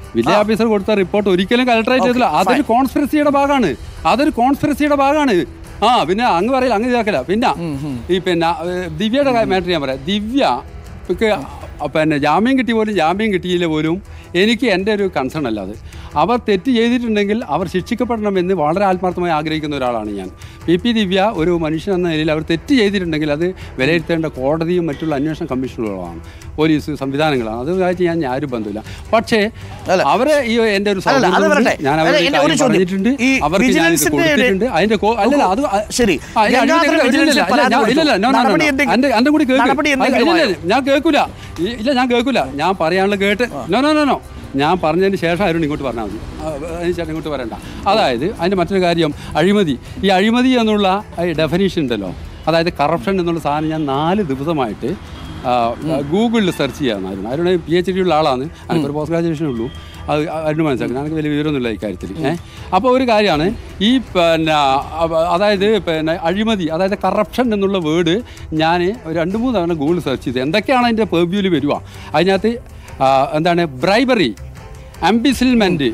Village officer കൊടുത്ത report ഒരിക്കലും collectorate ചെയ്തില്ല അതൊരു കോൺസ്പിറസിയുടെ ഭാഗമാണ് അതൊരു കോൺസ്പിറസിയുടെ ഭാഗമാണ് ആ പിന്നെ അങ്ങ് പറയില്ല അങ്ങ് ഇതാക്കില്ല പിന്നെ ഈ പിന്നെ ഏഹ്, ദിവ്യയുടെ മാറ്റർ ഞാൻ പറയാം ദിവ്യ ഇക്ക് പിന്നെ ജാമ്യം കിട്ടി പോലും ജാമ്യം കിട്ടിയില്ല പോലും എനിക്ക് എൻ്റെ ഒരു കൺസേൺ അല്ല അത് അവർ തെറ്റ് ചെയ്തിട്ടുണ്ടെങ്കിൽ അവർ ശിക്ഷിക്കപ്പെടണമെന്ന് വളരെ ആത്മാർത്ഥമായി ആഗ്രഹിക്കുന്ന ഒരാളാണ് ഞാൻ പി പി ദിവ്യ ഒരു മനുഷ്യൻ എന്ന നിലയിൽ അവർ തെറ്റ് ചെയ്തിട്ടുണ്ടെങ്കിൽ അത് വിലയിരുത്തേണ്ട കോടതിയും മറ്റുള്ള അന്വേഷണ കമ്മീഷനുകളാണ് പോലീസ് സംവിധാനങ്ങളാണ് അതുമായിട്ട് ഞാൻ ആരും ബന്ധമില്ല പക്ഷേ അല്ല. അവരെ ഈ എൻ്റെ ഒരു അല്ലല്ല, അത് സൗഹൃദം വരട്ടെ. ഞാൻ അല്ല, അവരുടെ എന്നെ ഒരു കാര്യം ചോദ്യം. പറഞ്ഞിട്ടുണ്ട് ഈ അവർക്ക് ഞാൻ ഇത് വിജിലൻസിന്റെ കൊടുത്തിട്ടുണ്ട് അതിന്റെ കോ- അല്ലല്ല അത് അ- ശരി. ആ, ഇല്ല, ഗംഗാധരൻ ഇല്ല, ഇല്ല, വിജിലൻസിൽ ഇല്ല, പരാതി ഞാൻ- ഇല്ല, ഇല്ല, കൊടുത്തു. no, no, no, നടപടി no. എന്തെങ്കിലും- എൻ്റെ- എൻ്റെ കൂടി കേൾക്ക്. നടപടി ആ, എന്തെങ്കിലും ഇല്ല, ആയോ? ഇല്ല, ഞാൻ കേൾക്കൂല ഈ- ഇല്ല ഞാൻ കേൾക്കൂല ഞാൻ പറയാനുള്ള കേട്ട് നോ നോ നോ നോ ഞാൻ പറഞ്ഞതിന് ശേഷം ആരും ഇങ്ങോട്ട് പറഞ്ഞാൽ മതി ആ, അതിന് ചേട്ടൻ ഇങ്ങോട്ട് പറയണ്ട അതായത് അതിൻ്റെ മറ്റൊരു കാര്യം അഴിമതി ഈ അഴിമതി എന്നുള്ള ഡെഫിനേഷൻ ഉണ്ടല്ലോ അതായത് കറപ്ഷൻ എന്നുള്ള സാധനം ഞാൻ നാല് ദിവസമായിട്ട് ആ, ഗൂഗിളിൽ സെർച്ച് ചെയ്യാമായിരുന്നു അരുണ് പി എച്ച് ഡി ഉള്ള ആളാണ് എനിക്കൊരു പോസ്റ്റ് ഗ്രാജുവേഷൻ ഉള്ളൂ അത് അരുണ് മനസ്സിലാക്കി എനിക്ക് വലിയ വിവരമൊന്നുമില്ല ഇക്കാര്യത്തിൽ ഏഹ് അപ്പോൾ ഒരു കാര്യമാണ് ഈ പിന്നെ അവ- അതായത് പിന്നെ അഴിമതി അതായത് കറപ്ഷൻ എന്നുള്ള വേർഡ് ഞാൻ രണ്ട് മൂന്ന് തവണ ഗൂഗിൾ സെർച്ച് ചെയ്ത് എന്തൊക്കെയാണ് അതിൻ്റെ പെർവ്യൂവിൽ വരിക അതിനകത്ത് ആ, എന്താണ് ബ്രൈബറി അംബിസിൽമെൻറ്റ്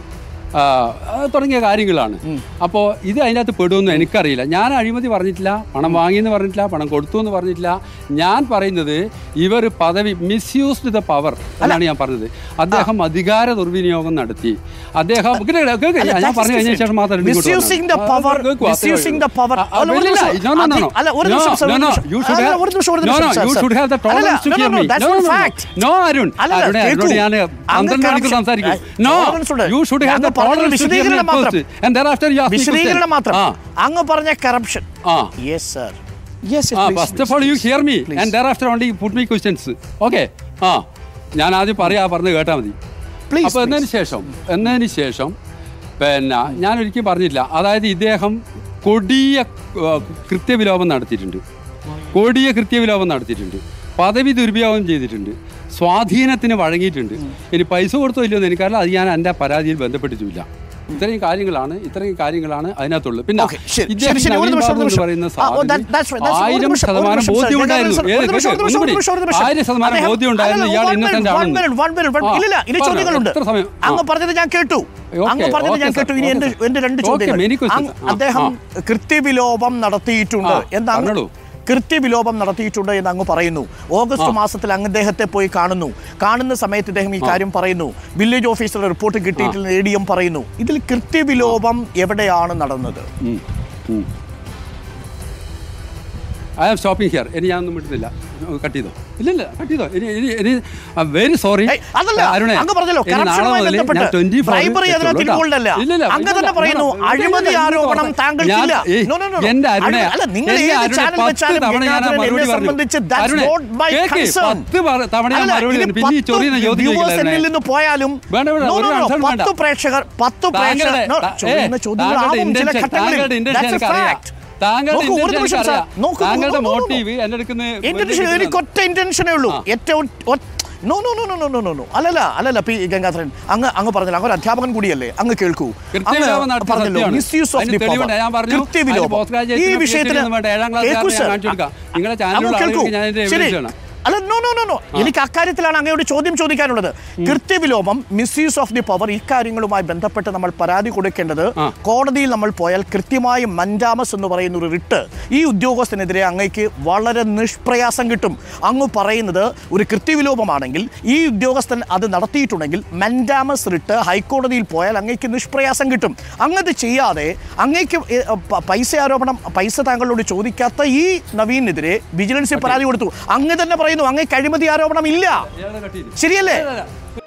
തുടങ്ങിയ കാര്യങ്ങളാണ് അപ്പോൾ ഇത് അതിനകത്ത് പെടുമെന്ന് എനിക്കറിയില്ല ഞാൻ അഴിമതി പറഞ്ഞിട്ടില്ല പണം വാങ്ങിയെന്ന് പറഞ്ഞിട്ടില്ല പണം കൊടുത്തു എന്ന് പറഞ്ഞിട്ടില്ല ഞാൻ പറയുന്നത് ഇവർ പദവി മിസ്യൂസ്ഡ് ദ പവർ എന്നാണ് ഞാൻ പറഞ്ഞത് അദ്ദേഹം അധികാര ദുർവിനിയോഗം നടത്തി അദ്ദേഹം കേക്ക്, കേക്ക്, അല്ല, ഞാൻ that is പറഞ്ഞു കഴിഞ്ഞ the ശേഷം മാത്രം ഇങ്ങോട്ട് Misusing വരണം. the power, ആ, കേൾക്കൂ, അത്രേ misusing ഉള്ളൂ. the power. ആ, ആ, അല്ല, ഒരു ഇല്ല, നിമിഷം. no, no, no, no. അല്ല, ഒരു No, നിമിഷം, sir, no, ഒരു no. നിമിഷം. You should അല്ല, have- ഒരു നിമിഷം, ഒരു no, നിമിഷം, no, sir, you sir. should have the അല്ലല്ല, tolerance to no, no, hear no, me. that's No, not no, no. fact. No, Arun. അല്ലല്ല, അരുണേ, കേൾക്കൂ. അരുണോട് ഞാൻ അങ്ങ് പന്ത്രണ്ട് മണിക്കൂർ corruption- സംസാരിക്കും. ഏ, No, tolerance ഉണ്ട്. you should have അങ്ങ് the പറഞ്ഞത് tolerance to hear me വിശദീകരണം മാത്രം. first. And thereafter you ask me question. വിശദീകരണം മാത്രം ആ, അങ്ങ് പറഞ്ഞ കറപ്ഷൻ ആ. Yes sir yes ah first of all you hear me and thereafter only put me questions okay ah ഞാൻ ആദ്യം പറയാ പറഞ്ഞ് കേട്ടാൽ മതി Please, അപ്പോൾ എന്നതിന് ശേഷം എന്നതിന് ശേഷം പിന്നെ ഞാൻ ഒരിക്കലും പറഞ്ഞില്ല അതായത് ഇദ്ദേഹം കൊടിയ ആ, കൃത്യവിലോപം നടത്തിയിട്ടുണ്ട് കൊടിയ കൃത്യവിലോപം നടത്തിയിട്ടുണ്ട് പദവി ദുരുപയോഗം ചെയ്തിട്ടുണ്ട് സ്വാധീനത്തിന് വഴങ്ങിയിട്ടുണ്ട് ഇനി പൈസ കൊടുത്തോ ഇല്ലയോ എന്ന് എനിക്കറിയില്ല അത് ഞാൻ എൻ്റെ പരാതിയിൽ ബന്ധപ്പെട്ടിട്ടില്ല ഇത്രയും കാര്യങ്ങളാണ് ഇത്രയും കാര്യങ്ങളാണ് അതിനകത്തുള്ളത് പിന്നെ Okay, ശരി, ഇദ്ദേഹം ശരി, ശരി, ഒരു നവീൻ നിമിഷം, ബാബു ഒരു എന്ന് നിമിഷം. പറയുന്ന ആ, ഓ, that- that's right, that's right. ഒരു ആയിരം നിമിഷം, ഒരു ശതമാനം നിമിഷം, sir. ബോധ്യമുണ്ടായിരുന്നു ഒരു ഏത് നിമിഷം, കേൾക്ക്, ഒരു നിമിഷം, ഒന്നുകൂടി. ഒരു നിമിഷം, ഒരു നിമിഷം. ആയിരം ശതമാനം അദ്ദേഹം- ബോധ്യമുണ്ടായിരുന്നു അല്ലല്ല, ഇയാൾ one minute, ഇന്നസെന്റ് one ആണെന്ന് minute, one minute, one- ആ, ഇല്ലില്ല, ഇനി പറഞ്ഞോ, ചോദ്യങ്ങളുണ്ട് എത്ര സമയം? ആ. അങ്ങ് പറഞ്ഞത് ഞാൻ കേട്ടു Okay, അങ്ങ് പറഞ്ഞത് okay, ഞാൻ sir, കേട്ടു ഇനി okay, എന്റെ sir. എന്റെ രണ്ട് Okay, ചോദ്യങ്ങൾ many questions. അങ്ങ് ആ, അദ്ദേഹം കൃത്യവിലോപം നടത്തിയിട്ടുണ്ട് ആ, എന്ന് അങ്ങ് പറഞ്ഞോളൂ. കൃത്യവിലോപം നടത്തിയിട്ടുണ്ട് എന്ന് അങ്ങ് പറയുന്നു ഓഗസ്റ്റ് ആ. മാസത്തിൽ അങ്ങ് അദ്ദേഹത്തെ പോയി കാണുന്നു കാണുന്ന സമയത്ത് ഇദ്ദേഹം ഈ കാര്യം പറയുന്നു വില്ലേജ് ഓഫീസറുടെ റിപ്പോർട്ട് കിട്ടിയിട്ടില്ല എ ഡി എം പറയുന്നു ഇതിൽ കൃത്യവിലോപം എവിടെയാണ് നടന്നത് ഐ ആം സ്റ്റോപ്പിംഗ് ഹിയർ ഇനി ഞാനൊന്നും വിട്ടുന്നില്ല കട്ട് ചെയ്തോ ഇല്ലില്ല കട്ട് ചെയ്തോ ഇനി ഇനി ഇനി വെരി സോറി ഏയ്, അതല്ല, അങ്ങ് പറഞ്ഞല്ലോ, corruptionവുമായി ബന്ധപ്പെട്ട് bribery അതിനകത്ത് involved അല്ല. അങ്ങ് തന്നെ പറയുന്നു, അഴിമതി ആരോപണം താങ്കൾക്കില്ല. No, no, no, no. എന്റെ അരുണെ അഴിമതി- അല്ല, നിങ്ങൾ എന്റെ ഏത് അരുണെ channel പത്ത് വെച്ചാലും തവണ ഞാൻ ആ ഗംഗാധരൻ മറുപടി എന്നെ പറഞ്ഞു. സംബന്ധിച്ച് that's അരുണെ, not my കേക്ക്, concern. പത്ത് പറ- തവണ ഞാൻ അല്ല, മറുപടി ഇത് പറഞ്ഞു. പിന്നെ ഈ പത്ത് ചൊറിയുന്ന ചോദ്യം viewers ചോദിക്കില്ല എന്നിൽ നിന്ന് പോയാലും വേണ്ട, വേണ്ട, No, ഒരു no, no, concern വേണ്ട. പത്ത് പ്രേക്ഷകർ പത്ത് പ്രേക്ഷകർ താങ്കളുടെ No, താ- ചൊറിയുന്ന ഏ, ചോദ്യങ്ങളാവും താങ്കളുടെ ചില intention- ഘട്ടങ്ങളിൽ താങ്കളുടെ intention That's a എനിക്കറിയാം. fact. താങ്കളുടെ നോക്കൂ, ഒരു intention നിമിഷം, എനിക്കറിയാം. sir. നോക്കൂ, താങ്കളുടെ നോക്കൂ, നോക്കൂ. മോട്ടീവ് എന്റെ അടുക്കുന്ന എന്റെ വിഷയം എനിക്ക് ഒറ്റ ഇന്റൻഷനേ ഉള്ളൂ ആ. ഏറ്റവും no no no no no no no no അല്ലല്ല അല്ലല്ല പി ഗംഗാധരൻ അങ്ങ് അങ്ങ് പറഞ്ഞല്ലോ അങ്ങ് ഒരു അധ്യാപകൻ കൂടിയല്ലേ അങ്ങ് കേൾക്കൂ കൃത്യവിലോപം നടത്തിയ പറഞ്ഞല്ലോ സത്യമാണ്. മിസ്യൂസ് ഓഫ് അതിന് ദി തെളിവുണ്ട്. ഞാൻ പറഞ്ഞു, കൃത്യവിലോപം അതിന് post graduate ഈ ന് വിഷയത്തിൽ PhD ഒന്നും വേണ്ട. ഏഴാം ക്ലാസ് കേൾക്കൂ ഞാൻ സർ കാണിച്ചു കൊടുക്കാം. നിങ്ങളുടെ ചാനലിലുള്ള അങ്ങ് കേൾക്കൂ. ആളുകൾക്ക് ഞാൻ ഇതിന്റെ ശരി. evidence ആണ്. അല്ല നോ നോ നോ നോ എനിക്ക് അക്കാര്യത്തിലാണ് അങ്ങയോട് ചോദ്യം ചോദിക്കാനുള്ളത് കൃത്യവിലോപം മിസ്യൂസ് ഓഫ് ദി പവർ ഇക്കാര്യങ്ങളുമായി ബന്ധപ്പെട്ട് നമ്മൾ പരാതി കൊടുക്കേണ്ടത് ആ. കോടതിയിൽ നമ്മൾ പോയാൽ കൃത്യമായി മഞ്ചാമസ് എന്ന് പറയുന്ന ഒരു റിട്ട് ഈ ഉദ്യോഗസ്ഥനെതിരെ അങ്ങയ്ക്ക് വളരെ നിഷ്പ്രയാസം കിട്ടും അങ്ങ് പറയുന്നത് ഒരു കൃത്യവിലോപമാണെങ്കിൽ ഈ ഉദ്യോഗസ്ഥൻ അത് നടത്തിയിട്ടുണ്ടെങ്കിൽ മൻഡാമസ് റിട്ട് ഹൈക്കോടതിയിൽ പോയാൽ അങ്ങയ്ക്ക് നിഷ്പ്രയാസം കിട്ടും അങ്ങത് ചെയ്യാതെ അങ്ങയ്ക്ക് ഏ, പ- പൈസ ആരോപണം പൈസ താങ്കളോട് ചോദിക്കാത്ത ഈ നവീനെതിരെ വിജിലൻസിൽ പരാതി കൊടുത്തു അങ്ങ് തന്നെ പറയുന്നു അങ്ങ് അഴിമതി ആരോപണം ഇല്ല ഇയാളെ കട്ട് ചെയ്തു. ശരിയല്ലേ അല്ല, അല്ല.